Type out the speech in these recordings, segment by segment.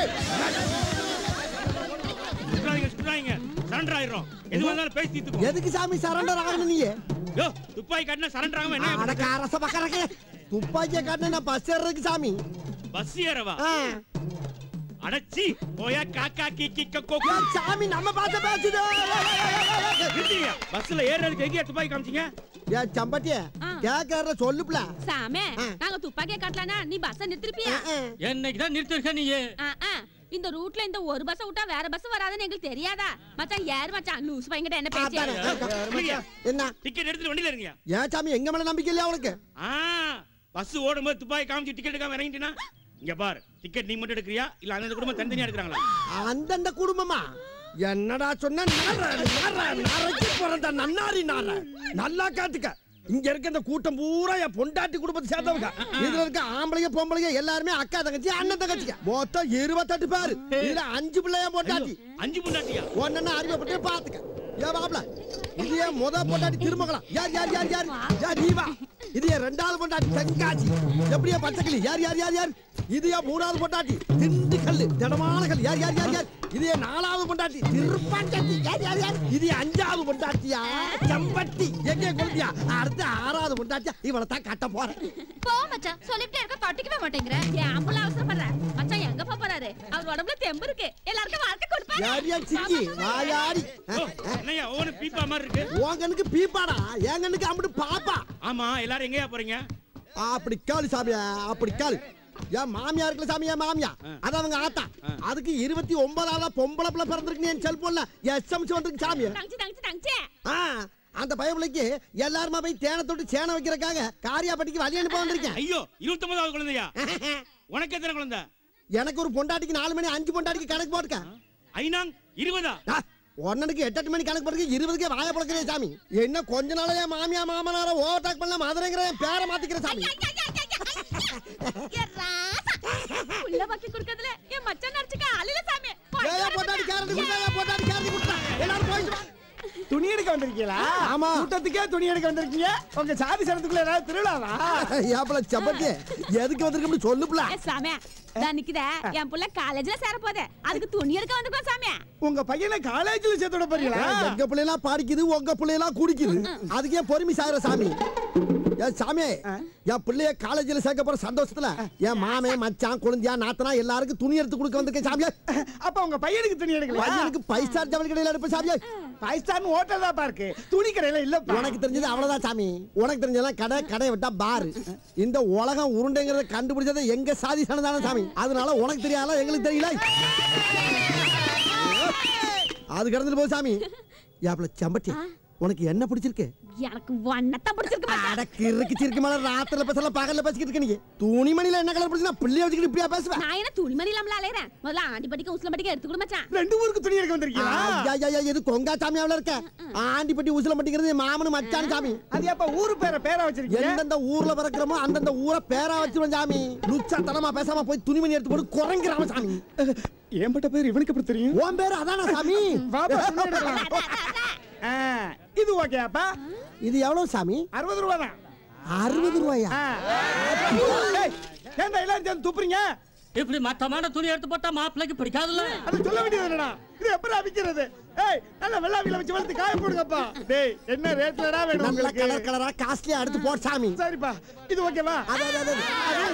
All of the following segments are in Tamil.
சுற்றாதீங்க சுற்றாதீங்க சரண்டர் ஆயிரும் எது வந்தாலும் பேசி தீர்த்துக்கோ எதுக்கு சாமி சரண்டர் ஆகணும் நீ யோ துப்பாக்கி காட்டினா சரண்டர் ஆகாம என்ன அடக்க அரச பக்கறக்க துப்பாக்கிய காட்டின நான் பஸ் ஏறதுக்கு சாமி பஸ் ஏறவா ஆ. அடச்சி போயா காக்கா கீ கீ கோ ஏ, சாமி நம்ம பார்த்து பேசுது நிறுத்திங்க பஸ்ல ஏறதுக்கு எங்கேயா துப்பாக்கி காமிச்சீங்க ஏ சம்பட்டிய ஆ. கேக்குற சொல்லுப்ல சாமே ஆ. நாங்க துப்பாக்கிய காட்டலனா நீ பஸ் நிறுத்திருப்பியா என்னைக்கு தான் நிறுத்திருக்க நீ ஆ, ஆ. இந்த ரூட்ல இந்த ஒரு பஸ் விட்டா வேற பஸ் வராதுன்னு எங்களுக்கு தெரியாதா மச்சான் யார் மச்சான் லூஸ் பையன்கிட்ட என்ன பேச்சு என்ன டிக்கெட் எடுத்துட்டு வண்டியில இருங்க ஏன் சாமி எங்க மேல நம்பிக்கை இல்லையா உனக்கு ஆ பஸ் ஓடும்போது துப்பாக்கி காமிச்சு டிக்கெட் எடுக்காம இறங்கிட்டீனா இங்க பார் டிக்கெட் நீ மட்டும் எடுக்கறியா இல்ல அந்த குடும்பம் தனித்தனியா எடுக்கறாங்களா அந்தந்த குடும்பமா என்னடா சொன்ன நர, நர, நரைக்கு பிறந்த நன்னாரி நார நல்லா காட்டுக்க இங்க இருக்க இந்த கூட்டம் பூரா என் பொண்டாட்டி குடும்பத்தை சேர்ந்தவங்க இதுல இருக்க ஆம்பளைங்க பொம்பளைங்க எல்லாருமே அக்கா தங்கச்சி அண்ணன் தங்கச்சிங்க மொத்தம் இருபத்தெட்டு பேரு இதுல அஞ்சு பிள்ளைய பொண்டாட்டி அஞ்சு முன்னாட்டியா ஒன்னு அறிமுகப்பட்டு பாத்துக்க ஏன் பாப்ல இது என் முத பொண்டாட்டி திருமகலாம் யார் யார் யார் யார் யார் நீவா இது என் ரெண்டாவது பொண்டாட்டி தென்காசி எப்படியா பச்சைக்கிளி யார் யார் யார் யார் இது என் மூணாவது பொண்டாட்டி திண்டுக்கல் திடமான கல் யார் யார் யார் யார் இது என் நாலாவது பொண்டாட்டி திருப்பாச்சாட்டி யார் யார் யார் இது என் அஞ்சாவது பொண்டாட்டியா செம்பட்டி எங்க குழந்தையா அடுத்த ஆறாவது பொண்டாட்டியா இவளை தான் கட்ட போறேன் போ மச்சான் சொல்லிட்டே இருக்க கட்டிக்கவே மாட்டேங்கிற ஏன் புள்ள அவசரப்படுற மச்சான் எங்க போப் போறாரு அவர் உடம்புல தெம்பு இருக்கு எல்லாருக்கும் வாழ்க்கை கொடுப்பாரு யார் யார் சிக்கி வாயாடி ஓ, என்னய்யா ஒவ்வொரு பீப்பா மாதிரி இருக்கு உன் கண்ணுக்கு பீப்பாடா என் கண்ணுக்கு அம்பிட்டு பாப்பா ஆமா எல்லாரும் எங்கயா போறீங்க அப்படி காலு சாமியா அப்படி காலு என் மாமியா இருக்குல்ல சாமி என் மாமியா அது அவங்க ஆத்தா அதுக்கு இருபத்தி ஒன்பதாவது பொம்பளை பிள்ளை பிறந்திருக்கு என் செல்போன்ல எஸ்எம்சி வந்திருக்கு சாமி தங்கச்சி தங்கச்சி தங்கச்சி ஆ அந்த பயபிள்ளைக்கு எல்லாருமா போய் தேனை தொட்டு சேனை வைக்கிறக்காக காரியாப்பட்டிக்கு வழி அனுப்ப வந்திருக்கேன் ஐயோ இருபத்தி ஒன்பதாவது குழந்தையா உனக்கு எத்தனை குழந்தை எனக்கு ஒரு பொண்டாட்டிக்கு நாலு மணி அஞ்சு பொண்டாட்டிக்கு கணக்கு போட்டுக்க ஐநாங் இருபதா ஒன்னனுக்கு எட்டு எட்டு மணி கணக்கு போட்டுக்க இருபதுக்கே வாய பழக்கிறேன் சாமி என்ன கொஞ்ச நாளா என் மாமியா மாமனார ஓவர்டேக் பண்ண மதுரைங்கிற என் பேரை மாத்திக்கிறேன் சாமி என் ராசா. புள்ள பாக்கி கொடுக்கறதுல என் மச்சான் நடிச்சுக்க ஆளில சாமி ஏயா பொண்டாட்டி கேரண்டி கொடுத்தா ஏன் பொண்டாட்டி கேரண்டி கொடுத்தா எல்லாரும் போயிட்டு வா. துணி எடுக்க வந்திருக்கீங்களா ஆமா. கூட்டத்துக்கே துணி எடுக்க வந்திருக்கீங்க உங்க சாதி சனத்துக்குள்ள ஏதாவது திருவிழாவா ஏப்பல செப்பட்டி எதுக்கு வந்திருக்கோம்னு சொல்லுப்ல ஏ சாமி தான் நிக்குதே என் புள்ள காலேஜ்ல சேர போதே அதுக்கு துணி எடுக்க வந்துருக்கோம் சாமி உங்க பையனை காலேஜ்ல சேர்த்து விட போறீங்களா எங்க பிள்ளைலாம் படிக்குது உங்க பிள்ளைலாம் குடிக்குது அதுக்கு ஏன் பொறுமை சாகுற சாமி ஏன் சாமி என் பிள்ளைய காலேஜ்ல சேர்க்க போற சந்தோஷத்துல என் மாமே மச்சான் குழந்தையா நாத்தனா எல்லாருக்கும் துணி எடுத்து கொடுக்க வந்திருக்கேன் சாமியா அப்ப உங்க பையனுக்கு துணி எடுக்கல பையனுக்கு ஃபைவ் ஸ்டார் ஜவுளி கடையில எடுப்பேன் சாமியா ஃபைவ் ஸ்டார் ஹோட்டல் தான் பாருக்கு துணி கடையில இல்ல உனக்கு தெரிஞ்சது அவ்வளவுதான் சாமி உனக்கு தெரிஞ்சதெல்லாம் கடை கடை விட்டா பாரு இந்த உலகம் உருண்டைங்கிறத கண்டுபிடிச்சது எங்க சாதி சனதான சாமி அதனால உனக்கு தெரியாத எங்களுக்கு தெரியல அது கடந்துட்டு போ சாமி ஏப்பல செம்பட்டி உனக்கு என்ன பிடிச்சிருக்கு எனக்கு ஒன்னத்தான் பிடிச்சிருக்கு மச்சான். அட கிறுக்கு சிறுக்கு மேல ராத்திரில பேசல பகல்ல பேசிக்கிட்டு இருக்க நீ துணிமணில என்ன கலர் பிடிச்சா பிள்ளைய வச்சுக்கிட்டு இப்படியா பேசுவேன் நான் என்ன துணிமணி இல்லாமல அலையறேன் முதல்ல ஆண்டி படிக்க உஸ்ல படிக்க எடுத்து கொடு மச்சான் ரெண்டு ஊருக்கு துணி எடுக்க வந்திருக்கீங்களா ஐயா, ஐயா, ஐயா, இது கொங்கா சாமியாவில இருக்க ஆண்டிப்பட்டி உசில மாட்டேங்கிறது மாமனு மச்சான் சாமி அது எப்ப ஊரு பேரை பேரா வச்சிருக்கீங்க எந்தெந்த ஊர்ல பிறக்கிறோமோ அந்தந்த ஊரை பேரா வச்சிருவோம் சாமி லுச்சா தனமா பேசாம போய் துணிமணி எடுத்து போட்டு குறைங்கிறாம சாமி ஏன்பட்ட பேர் இவனுக்கு எப்படி தெரியும் உன் பேரு அதானா சாமி வாப்பா, துணி எடுக்கலாம். ஆ, இது ஓகே அப்பா இது எவ்வளவு சாமி அறுபது ரூபா தான் அறுபது ரூபாயா ஏன்டா எல்லாரும் சேர்ந்து துப்புறீங்க இப்படி மட்டமான துணி எடுத்து போட்டா மாப்பிள்ளைக்கு பிடிக்காதுல்ல அது சொல்ல வேண்டியது என்னடா இது எப்படி விக்கிறது ஏய் நல்ல வெள்ளாவில வச்சு வளர்த்து காய போடுங்கப்பா டேய் என்ன ரேட்லடா வேணும் நல்ல உங்களுக்கு கலர் கலரா காஸ்ட்லியா எடுத்து போட்டு சாமி சரிப்பா இது ஓகேவா அது, அது, அது,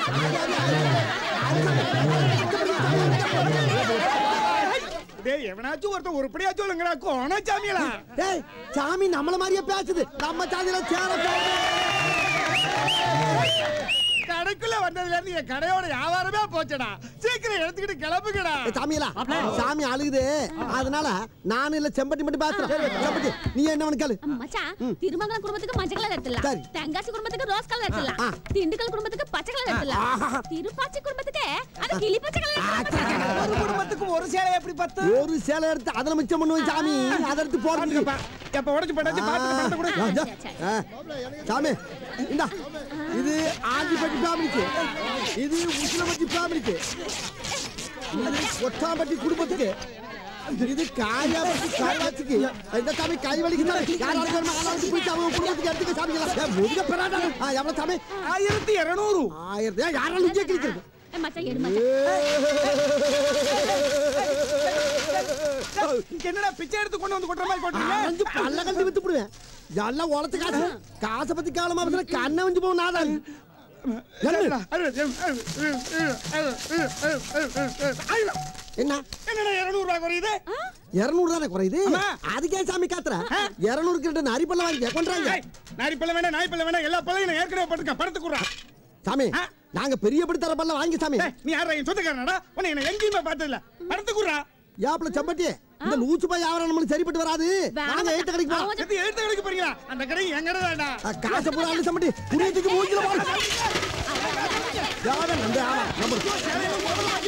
அது. டேய் எவனாச்சும் ஒருத்தன் உருப்படியாச்சும் இல்லைங்கடா கோண சாமியலா டேய் சாமி நம்மள மாதிரியே பேசுது நம்ம சாதியில சேர கடைக்குள்ள வந்ததுல இருந்து என் கடையோட வியாபாரமே போச்சடா சீக்கிரம் எடுத்துக்கிட்டு கிளம்புங்கடா சாமியலா சாமி அழுகுது அதனால நானும் இல்ல செம்பட்டி மட்டும் பேசுறேன் செம்பட்டி நீ என்ன கேளு மச்சான் திருமங்கலம் குடும்பத்துக்கு மஞ்சள் கலர் எடுத்துலாம் சரி. தென்காசி குடும்பத்துக்கு ரோஸ் கலர் எடுத்துலாம் ஆ. திண்டுக்கல் குடும்பத்துக்கு பச்சை கலர் ஆஹா. எடுத்துலாம் திருப்பாச்சி குடும்பத்துக்கு அது கிளி பச்சை கலர் எடுத்துலாம் ஒரு குடும்பத்துக்கு ஒரு சேலை எப்படி பத்து ஒரு சேலை எடுத்து அதுல மிச்சம் பண்ணுவோம் சாமி அதை எடுத்து போடுங்க எப்ப உடச்சு போட்டாச்சு பாத்துட்டு பணத்தை கொடு. ஆ, ஆ, ஆ. சாமி இந்தா இது ஆண்டிப்பட்டி ஃபேமிலிக்கு இது உசிலம்பட்டி ஃபேமிலிக்கு இது ஒட்டாம்பட்டி குடும்பத்துக்கு இது காயாபட்டி காயாச்சிக்கு இந்த சாமி கை வலிக்கு யாராவது வேணுமா ஆளாளுக்கு போயிட்டு அவங்க குடும்பத்துக்கு எடுத்துக்க சாமி முதுக பெறாடா ஆ எவ்வளவு சாமி ஆயிரத்தி இருநூறு ஆயிரத்தி யாராலும் இங்கே கிழிக்கிறது ஏய், மச்சான் எடு மச்சான் என்னடா பிச்சை எடுத்து கொண்டு வந்து கொட்டுற மாதிரி கொட்டுறீங்க அஞ்சு பல்ல கண்டு வித்து போடுவேன் எல்லாம் உழைச்ச காசு காசை பத்தி காலமா பேசுற கண்ணை வஞ்சு போகும் நாதான் என்ன என்னடா இருநூறு ரூபாய் குறையுது இருநூறு தானே குறையுது ஆமா. அதுக்கே சாமி காத்துற இருநூறுக்கு ரெண்டு நரிப்பல்ல வாங்கி கொண்டாங்க ஏய், நாரி பல்ல வேணா நாய் பல்ல வேணா எல்லா பல்லையும் நான் ஏற்கனவே படுத்துக்கேன் படுத்து குடுறா சாமி ஆ. நாங்க பெரிய படி தர பல்ல வாங்கி சாமி ஏய், நீ யாரா என் சொந்தக்காரனடா உன்னை என்ன எங்கேயுமே பார்த்தது இல்ல படுத்து குடுறா யாப்ல செம்பட்டி இந்த லூச்சு பாய் வியாபாரம் நம்மளுக்கு சரிப்பட்டு வராது வேணாம் நாங்க மச்சான். எழுத்த கடைக்கு போலாம் அவன் எது எழுத்து கடைக்கு போறீங்களா அந்த கடை எங்கடா வேண்டா ஆ, காசை பூரா அள்ளி செம்பட்டி புரியத்துக்கு மூஞ்சில போட யாரும் நம்ப ஆமா நம்ம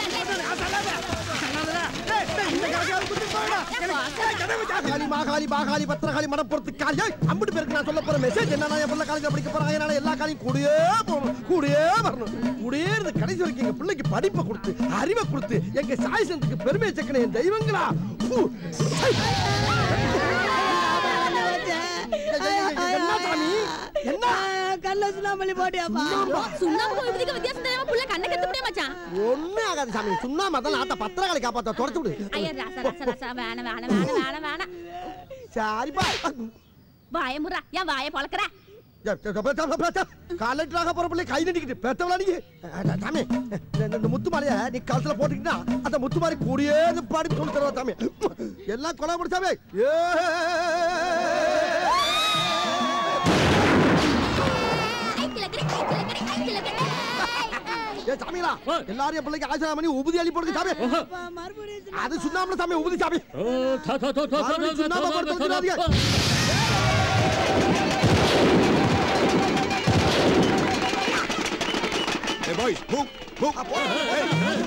காளி மாகாளி பாகாளி பத்திரகாளி மடப்புறத்து காளி ஏய், அம்புட்டு பேருக்கு நான் சொல்ல போற மெசேஜ் என்ன என் பிள்ளை காலேஜ் படிக்க போறாங்க அதனால எல்லா காலையும் கூடயே போகணும் கூடயே வரணும் கூடயே இருந்து கடைசி வரைக்கும் எங்க பிள்ளைக்கு படிப்பை கொடுத்து அறிவை கொடுத்து எங்க சாய் சந்துக்கு பெருமை சேர்க்கணும் என் தெய்வங்களா ஹூ. ஐ. என்ன சாமி என்ன கல்ல சுண்ணாமல்லி போட்டியாப்பா சுண்ணாம்பா? சுண்ணாம்பு விபதிக்கு வித்தியாசம் தெரியாம புள்ள கண்ணை கத்து முடியும் மச்சான் ஒண்ணு ஆகாது சாமி சுண்ணாம தான் ஆத்த பத்திரகாளி காப்பாத்த தொடச்சு விடு ஐயா ராசா ராசா ராசா வேணாம் வேணாம் வேணாம் வேணாம் வேணாம் சரிப்பா வாய முறா ஏன் வாய பழக்கிற கலெக்டராக போற பிள்ளை கை நடிக்கிட்டு பெத்தவளா நீ அட, சாமி இந்த- இந்த முத்து மாலைய நீ கழுத்துல போட்டுக்கிட்டா அந்த முத்து மாதிரி கூடியே இருந்து பாடி சொல்லி தருவா சாமி எல்லாம் கொலை முடிச்சாமே ஏ ஐ கிளக்கடி ஐ கிளக்கடி ஐ கிளக்கடி ஏ சாமிங்களா எல்லாரும் என் பிள்ளைக்கு ஆசிரியர் பண்ணி உபதி அள்ளி போடுங்க சாமி மறுபடியும் அது சுண்ணாமல சாமி உபதி சாமி ஓ, தோ, தோ, தோ, தோ, தோ, மறுபடியும் தோ, சுண்ணாம்பை தோ, போட்டு தோ, தோ, வச்சிடாதீங்க. தோ. Hey boys, move, move. Hey,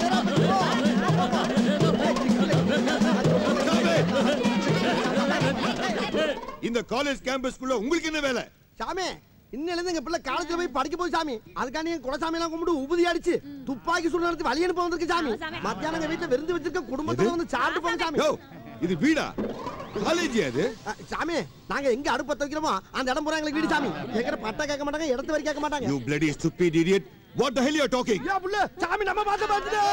இந்த காலேஜ் கேம்பஸ்க்குள்ள உங்களுக்கு என்ன வேலை சாமி இன்னில இருந்து எங்க பிள்ளை காலேஜ்ல போய் படிக்க போய் சாமி அதுக்காண்டி என் குலசாமி எல்லாம் கும்பிட்டு உபதி அடிச்சு துப்பாக்கி சூடு நடத்தி வழி அனுப்ப வந்திருக்கு சாமி ஆமா, சாமி. மத்தியானம் எங்க வீட்டுல விருந்து வச்சிருக்க குடும்பத்தோட வந்து சாப்பிட்டு போங்க சாமி யோ இது வீடா காலேஜ் அது அ, சாமி நாங்க எங்க அடுப்பு பத்த வைக்கிறோமோ அந்த இடம் பூரா எங்களுக்கு வீடு சாமி எங்கிட்ட பட்டா கேட்க மாட்டாங்க இடத்து வரை கேட்க மாட்டாங்க you bloody stupid idiot what the hell you are talking ஐயா புள்ள சாமி நம்ம பார்த்து பார்த்துட்டு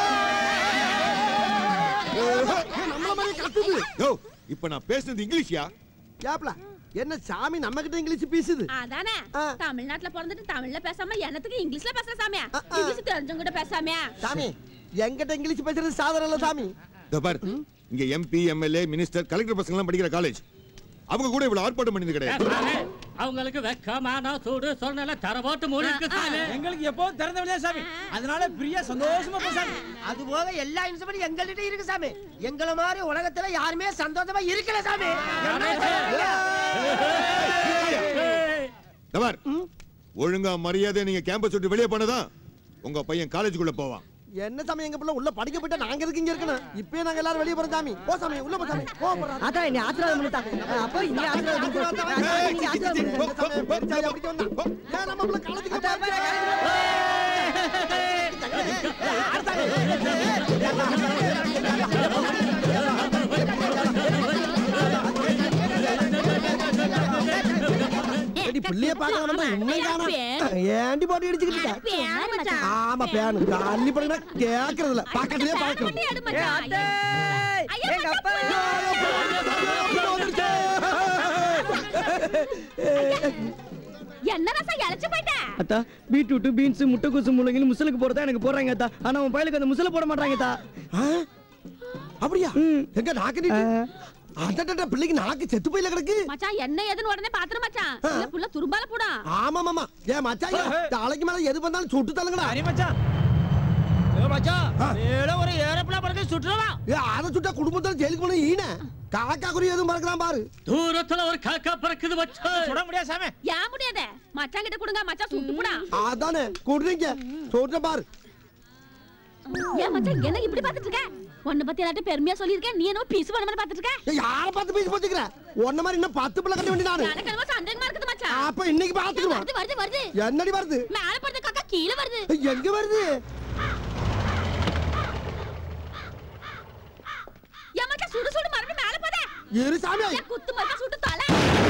நம்மள மாதிரி கத்துது யோ இப்போ நான் பேசுனது இங்கிலீஷ்யா ஏப்ல என்ன சாமி நம்ம கிட்ட இங்கிலீஷ் பேசுது அதானே ஆ. தமிழ்நாட்டுல பிறந்துட்டு தமிழ்ல பேசாம என்னத்துக்கு இங்கிலீஷ்ல பேசுற சாமியா ஆ, ஆ. இங்கிலீஷ் தெரிஞ்சவங்க கிட்ட பேசாமியா சாமி எங்கிட்ட இங்கிலீஷ் பேசுறது சாதாரண இல்ல சாமி இந்த பார் இங்க எம்பி எம்எல்ஏ மினிஸ்டர் கலெக்டர் பசங்க எல்லாம் படிக்கிற காலேஜ் அவங்க கூட இவ்வளவு ஆர்ப்பாட்டம் பண்ணது ஏ, கிடையாது சாமி, அவங்களுக்கு வெக்கமான சூடு சொன்ன தரவோட்டு மூடி இருக்கு சாமி எங்களுக்கு எப்போ திறந்த வழியா சாமி அதனால பிரியா சந்தோஷமா போ சாமி அது போக எல்லா இன்ஸ்ட்ருமெண்ட் எங்கள்கிட்ட இருக்கு சாமி எங்கள மாதிரி உலகத்துல யாருமே சந்தோஷமா இருக்கல சாமி ஏய், இந்த பார் ஒழுங்கா மரியாதை நீங்க கேம்பஸ் விட்டு வெளியே போனதா உங்க பையன் காலேஜுக்குள்ள போவான் என்ன சாமி எங்க பிள்ளை உள்ள படிக்க போயிட்டா நாங்க இருக்கு இங்க இருக்கணும் இப்பயே நாங்க எல்லாரும் வெளிய போறோம் சாமி போ சாமி உள்ள போ சாமி போ போறா அதான் நீ ஆசீர்வாதம் பண்ணிட்டாங்க அப்போ நீ ஆசீர்வாதம் பண்ணு. நீ ஆசீர்வாதம் பண்ணு. சாமி, பெருசாலி அப்படிக்கு வந்தா. ஏன் நம்ம பிள்ளை காலேஜுக்கு ஏடி பிள்ளைய பார்க்கலாம்னா இன்னும் காணோம். ஏண்டி போட்டு இடிச்சுக்கிட்டு இருக்க? பேன் மச்சான். ஆமா பேனு அள்ளி படுங்க கேக்குறது இல்ல பக்கத்துலயே பாக்குறது மட்டும் எடு மச்சான். ஐயா, எங்க அப்பா என்ன ரசா இழைச்சு போயிட்ட அத்தா பீட்ரூட் பீன்ஸ் முட்டைக்கோசு முள்ளங்கின்னு முசலுக்கு போறதா எனக்கு போடுறாங்க அத்தா ஆனா உன் பயலுக்கு அந்த முசல போட மாட்டாங்க அத்தா ஆ? அப்படியா எங்க நாக்கு நீட்டு அடடட பிள்ளைக்கு நாக்கு செத்து போயில கிடக்கு மச்சான் என்ன ஏதுன்னு உடனே பாத்துரு மச்சான் இல்ல புள்ள துரும்பால போடா ஆமா மாமா ஏன் மச்சான் தலைக்கு மேல எது பண்ணாலும் சுட்டு தள்ளுங்கடா சரி மச்சான் ஏ மச்சான் ஏதோ ஒரு ஏரோப்ளேன் பறக்க சுற்றுலாம் ஏ அதை சுட்டா குடும்பத்துல ஜெயிலுக்கு போன ஈன காக்கா குறி எதுவும் பறக்கலாம் பாரு தூரத்துல ஒரு காக்கா பறக்குது வச்சு சுட முடியாது சாமி ஏன் முடியாத மச்சான் கிட்ட கொடுங்க மச்சான் சுட்டு போடா அதானே கொடுறீங்க சொல்ற பாரு ஏன் மச்சான் என்ன இப்படி பாத்துட்டு இருக்க உன்னை பத்தி எல்லாத்தையும் பெருமையா சொல்லியிருக்கேன் நீ என்ன பீஸ் பண்ண மாதிரி பாத்துட்டு இருக்க ஏய், யார பார்த்து பேசி போச்சுக்கிற உன்ன மாதிரி இன்னும் பத்து பிள்ளை கட்ட வேண்டிய நானு எனக்கு என்னமோ சந்தேகமா இருக்குது மச்சான் அப்ப இன்னைக்கு பாத்துக்குருவான் வருது வருது வருது என்னடி வருது மேல படுத்த காக்கா கீழே வருது ஏய், எங்க வருது ஏன் மச்சான் சுடு சுடு மறுபடியும் மேல போதே இரு சாமி ஏன் குத்து மறுபடியும் சுட்டு தலை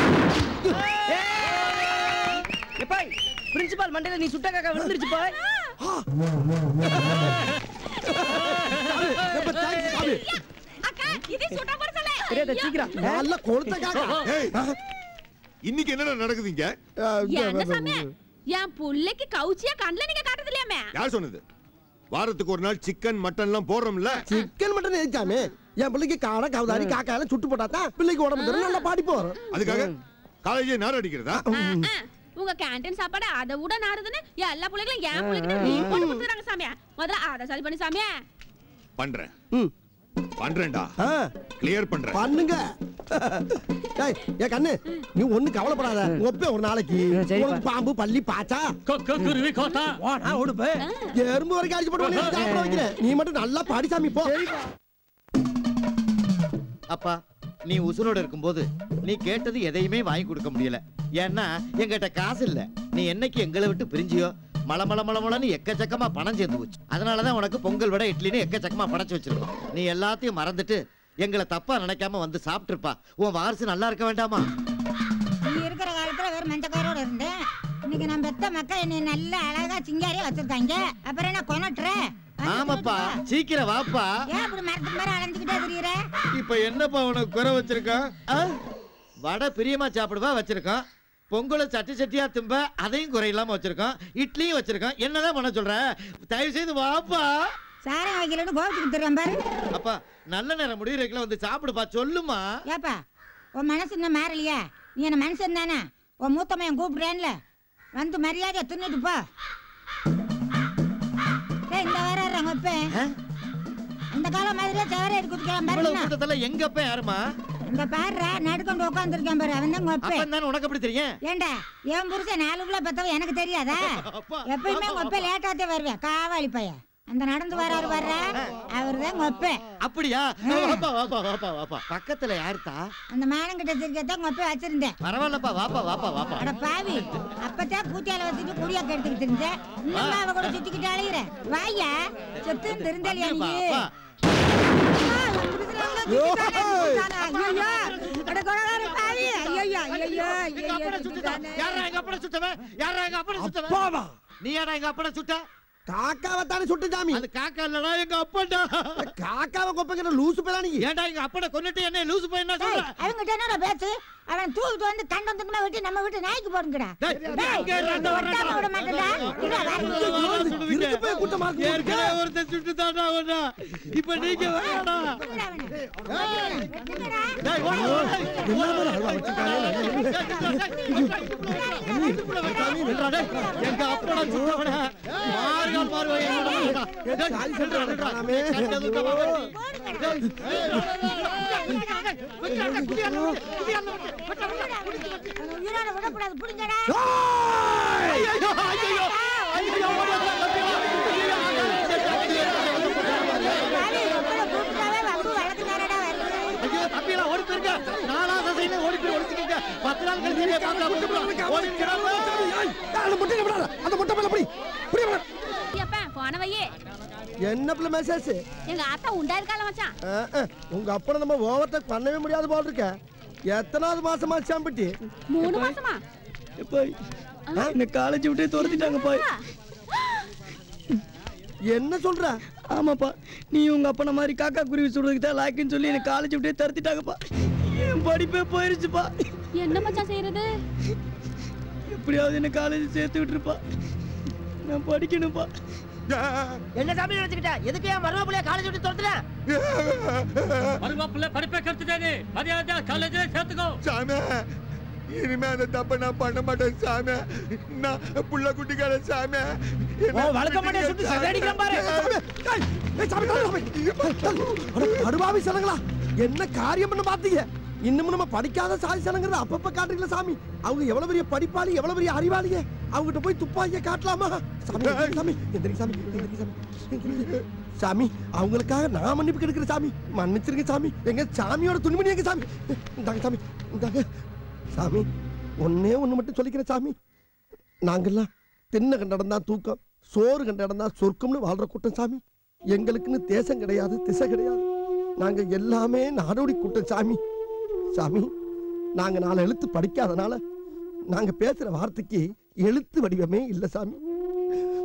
எப்பாய் பிரின்சிபால் மண்டையில நீ சுட்ட காக்கா விழுந்துருச்சு பாய் ரொம்ப thanks, சாமி. அக்கா இது சுட்டா போட சொல்ல தெரியாத சீக்கிரம் நல்ல கொழுத்த காக்கா ஏய், இன்னைக்கு என்னடா நடக்குதுங்க என்ன சாமி என் புள்ளைக்கு கவுச்சியா கண்ணுல நீங்க காட்டுறது இல்லையாமே யார் சொன்னது வாரத்துக்கு ஒரு நாள் சிக்கன் மட்டன் எல்லாம் போடுறோம்ல சிக்கன் மட்டன் எதுக்காமே என் பிள்ளைக்கு காடை கவுதாரி காக்கா எல்லாம் சுட்டு போட்டா தான் பிள்ளைக்கு உடம்பு தரும் நல்லா படிப்பு வரும் அதுக்காக காலேஜே நார் அடிக்கிறதா ஆ, ஆ. உங்க கேண்டீன் சாப்பாடு அதை விட நாடுதுன்னு எல்லா பிள்ளைகளும் என் பிள்ளைகிட்ட மீன் போட்டு கொடுத்துறாங்க சாமியா முதல்ல அதை சரி பண்ணி சாமியா பண்றேன் ம். பண்றேன்டா ஆ, கிளியர் பண்றேன் பண்ணுங்க டேய் என் கண்ணு நீ ஒண்ணு கவலைப்படாத ஒப்பே ஒரு நாளைக்கு சரிப்பா. உனக்கு பாம்பு பள்ளி பாச்சா கொக்கு குருவி கோத்தா வாடா உடுப்பு எறும்பு வரைக்கும் அடிச்சு போட்டு உன்னை சாப்பிட வைக்கிறேன் நீ மட்டும் நல்லா பாடி சாமி போ அப்பா நீ உசுரோட இருக்கும்போது நீ கேட்டது எதையுமே வாங்கி கொடுக்க முடியல ஏன்னா எங்கிட்ட காசு இல்ல நீ என்னைக்கு எங்களை விட்டு பிரிஞ்சியோ மல மல மல மலன்னு எக்கச்சக்கமா பணம் சேர்ந்து போச்சு அதனாலதான் உனக்கு பொங்கல் விட இட்லின்னு எக்கச்சக்கமா படைச்சு வச்சிருக்கோம் நீ எல்லாத்தையும் மறந்துட்டு எங்களை தப்பா நினைக்காம வந்து சாப்பிட்டுருப்பா உன் வாரிசு நல்லா இருக்க வேண்டாமா நீ இருக்கிற காலத்துல வெறும் மஞ்சக்காரோட இருந்தேன் இன்னைக்கு நம்ம பெத்த மக்கள் என்னை நல்ல அழகா சிங்காரியா வச்சிருக்காங்க அப்புறம் என்ன கொனட்டுற வந்து ஆமாப்பா கொடுப்பா. சீக்கிரம் வாப்பா ஏன் இப்படி மரத்துக்கு மரம் அலைஞ்சுக்கிட்டே திரியுற இப்ப என்னப்பா உனக்கு குறை வச்சிருக்கான் ஆ? வடை பிரியமா சாப்பிடுவா வச்சிருக்கோம் பொங்கலை சட்டி சட்டியா திம்ப அதையும் குறையில்லாம வச்சிருக்கோம் இட்லியும் வச்சிருக்கோம் என்னதான் பண்ண சொல்ற தயவு செய்து வாப்பா சாரம் வைக்கலன்னு கோபிச்சுக்கு தெரியும் பாரு அப்பா நல்ல நேரம் முடிவுரைக்குள்ள வந்து சாப்பிடுப்பா சொல்லுமா ஏப்பா உன் மனசு இன்னும் மாறலையா நீ என்ன மனுஷன் தானே உன் மூத்தமையன் கூப்பிடுறேன்ல வந்து மரியாதை தின்னுட்டு போ டேய், இந்த வர்றாங்க இப்ப ஆ? அந்த காலம் மாதிரியே சேர எடுத்து குடிக்கலாம் இவ்வளவு பாருங்க கூட்டத்துல எங்க அப்பா யாருமா இந்த பாடுற நடுக்கொண்டு உட்காந்துருக்கேன் பாரு அவன் தான் உங்க அப்பா அப்பன் தானே உனக்கு எப்படி தெரியும் ஏண்டா என் புருஷன் நாலு கிலோ பெத்தவன் எனக்கு தெரியாதா அப்பா எப்பயுமே உங்க அப்பா லேட்டாத்தே வருவேன் காவாளி பையன் அந்த நடந்து வராரு வர்ற அவர் தான் உங்க அப்பா அப்படியா வாப்பா வாப்பா வாப்பா வாப்பா பக்கத்துல யாருத்தா அந்த மானங்கிட்ட திருக்கத்தான் உங்க அப்பா வச்சிருந்தேன் பரவாயில்லப்பா வாப்பா வாப்பா வாப்பா அட பாவி அப்பதான் கூட்டியால வச்சுட்டு குடியா கெடுத்துக்கிட்டு இருந்தேன் இன்னும் அவ கூட சுத்திக்கிட்டு அழையிற வாயா செத்து திருந்தலியா நீ அப்பா, அப்பா. அம்மா, உன் புருஷன் எங்க சுத்திட்டானே, சுத்திட்டானா? ஐயையோ, அட கொடகார பாவி, ஐயையோ, ஐயையோ, எங்க ஐயையோ, அப்பனை சுட்டுட்டான். சுத்திட்டானே. யாரா எங்க அப்பனை சுட்டவன்? யாரா எங்க அப்பனை சுட்டவன்? அப்பாவா நீ யாரா எங்க அப்பனை சுட்ட? காக்காவை தானே சுட்டு சாமி அது காக்கா இல்லடா, எங்க அப்பன்டா. காக்காவை கொப்பைக்கிற லூசு பேரா நீ ஏன்டா எங்க அப்பனை கொன்னுட்டு என்ன லூசு பையனா டேய், சொல்ற? அவங்கிட்ட என்னடா பேச்சு அவன் தூக்கிட்டு வந்து கண்டம் துண்டமா விட்டு நம்ம விட்டு நாய்க்கு போடுங்கடா டேய், டேய், அங்க இரு, அந்த ஒட்டாம வர்றான்டா. விட மாட்டேன்டா. இருடா, வரேன். இருக்கு போய் கூட்டமா இருக்கு ஏற்கனவே ஒருத்தன் சுட்டுட்டான்டா அவன. இப்ப நீங்க வேணாடா. விட்டுடா அவனை. ஏய், விட்டுங்கடா. டேய், ஓடு, ஓடு. எல்லாமே அல்வா எங்க அப்பனை சுட்டவன. மாறுகால் மாறுவாய் என்னோட. சாரி சொல்றேன் காணாமே. கண்டதுக்கமா வண்டி. அவனை உயிரோட விடக்கூடாது புடிங்கடா பாவி, உங்களை கூப்பிட்டாவே வம்பு வழக்குதானடா வருது. ஐயோ, தம்பிகளா, ஓடி போயிருங்க. நாலா திசையில ஓடி போய் ஒளிச்சுக்கங்க. பத்து நாள் கழிச்சு நீங்க பார்க்கலாம். ஓடி போயிடாம. அந்த முட்டை விடாத அந்த முட்டை மேல புடி புடி மேல. அப்பா போன வையே என்ன பிள்ளை மெசேஜ் எங்க ஆத்தா உண்டா இருக்கால மச்சான் உங்க அப்பனை நம்ம ஓவர்டேக் பண்ணவே முடியாது போல இருக்க எத்தனாவது மாசமா சாம்பிட்டி மூணு மாசமா எப்பா என்ன காலேஜ் விட்டே துரத்திட்டாங்கப்பா என்ன சொல்ற ஆமாப்பா நீ உங்க அப்பன மாதிரி காக்கா குருவி சுடுறதுக்கு தான் லாய்க்குன்னு சொல்லி என்ன காலேஜ் விட்டே துரத்திட்டாங்கப்பா என் படிப்பே போயிருச்சுப்பா என்ன மச்சான் செய்யறது எப்படியாவது என்ன காலேஜ் சேர்த்து விட்டுருப்பா நான் படிக்கணும்ப்பா என்ன சாமி நினைச்சுக்கிட்ட எதுக்கு என் மருமப்பிள்ளைய காலேஜ் விட்டு துரத்துற மருமாப்பிள்ளை படிப்பை கெடுத்துட்டாரு மரியாதை காலேஜ்ல சேர்த்துக்கோ சாமி இனிமே அந்த தப்ப நான் பண்ண மாட்டேன் சாமி நான் புள்ள குட்டிக்கார சாமி ஓ வளர்க்க மாட்டே சுட்டு சதடிக்கிறேன் பாரு ஏய், ஏய், சாமி, தள்ளு, சாமி. அட, படுபாவி சனங்களா என்ன காரியம் பண்ண பாத்தீங்க இன்னமும் நம்ம படிக்காத சாதி சனங்கிறத அப்பப்ப காட்டுறீங்களா சாமி அவங்க எவ்வளவு பெரிய படிப்பாளி எவ்வளவு பெரிய அறிவாளிங்க அவங்ககிட்ட போய் துப்பாக்கிய காட்டலாமா சாமி எந்திரி சாமி எந்திரி சாமி எந்திரி சாமி எந்திரி. சாமி அவங்களுக்காக நான் மன்னிப்பு கெடுக்கிறேன் சாமி மன்னிச்சிருங்க சாமி எங்க சாமியோட துணிமணி எங்க சாமி இந்தாங்க சாமி இந்தாங்க சாமி ஒன்னே ஒண்ணு மட்டும் சொல்லிக்கிறேன் சாமி நாங்கெல்லாம் தின்ன கண்ட இடம் தான் தூக்கம் சோறு கண்ட இடம் தான் சொர்க்கம்னு வாழ்ற கூட்டம் சாமி எங்களுக்குன்னு தேசம் கிடையாது திசை கிடையாது நாங்க எல்லாமே நாடோடி கூட்டம் சாமி சாமி நாங்க நாலு எழுத்து படிக்காதனால நாங்க பேசுற வார்த்தைக்கு எழுத்து வடிவமே இல்ல சாமி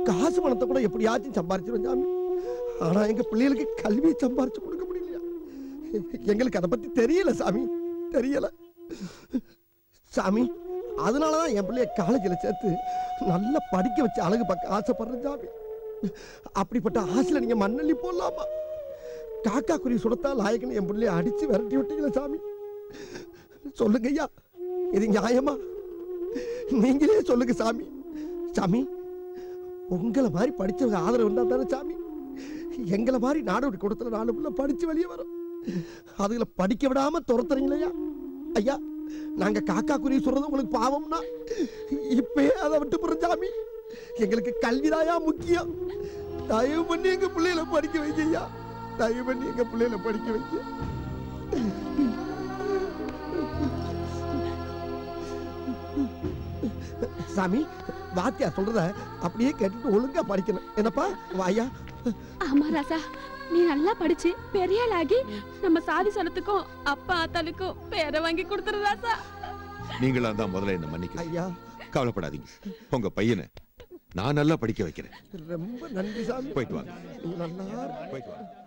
காசு பணத்தை கூட எப்படியாச்சும் சம்பாரிச்சிடும் சாமி ஆனா எங்க பிள்ளைகளுக்கு கல்வியை சம்பாரிச்சு கொடுக்க முடியலையா எங்களுக்கு அதை பத்தி தெரியல சாமி தெரியல சாமி அதனாலதான் என் பிள்ளைய காலேஜில் சேர்த்து நல்லா படிக்க வச்சு அழகு பார்க்க ஆசைப்படுறேன் சாமி அப்படிப்பட்ட ஆசையில நீங்க மண்ணள்ளி போடலாமா காக்கா குருவி சுடத்தா லாயக்குன்னு என் பிள்ளைய அடிச்சு விரட்டி விட்டீங்களா சாமி சொல்லுங்க ஐயா இது நியாயமா நீங்களே சொல்லுங்க சாமி சாமி உங்களை மாதிரி படிச்சவங்க ஆதரவு இருந்தா தானே சாமி எங்களை மாதிரி நாடோடி கொடுத்துல நாலு பிள்ளை படிச்சு வெளியே வரும் அதுகளை படிக்க விடாம துரத்துறீங்களா ஐயா நாங்க காக்கா குருவி சொல்றது உங்களுக்கு பாவம்னா இப்பயே அதை விட்டு போற சாமி எங்களுக்கு கல்விதாயா முக்கியம் தயவு பண்ணி எங்க பிள்ளைகளை படிக்க வைங்க ஐயா தயவு பண்ணி எங்க பிள்ளைகளை படிக்க வைங்க சாமி வாத்தியா சொல்றத அப்படியே கேட்டுட்டு ஒழுங்கா படிக்கணும் என்னப்பா வாயா ஆமா ராசா நீ நல்லா படிச்சு பெரிய ஆளாகி நம்ம சாதி சனத்துக்கும் அப்பா ஆத்தாளுக்கும் பேரை வாங்கி கொடுத்துரு ராசா நீங்களா தான் முதல்ல என்ன மன்னிக்க ஐயா கவலைப்படாதீங்க உங்க பையனை நான் நல்லா படிக்க வைக்கிறேன் ரொம்ப நன்றி சாமி போயிட்டு வாங்க நீ நல்லா இரு. போயிட்டு வாங்க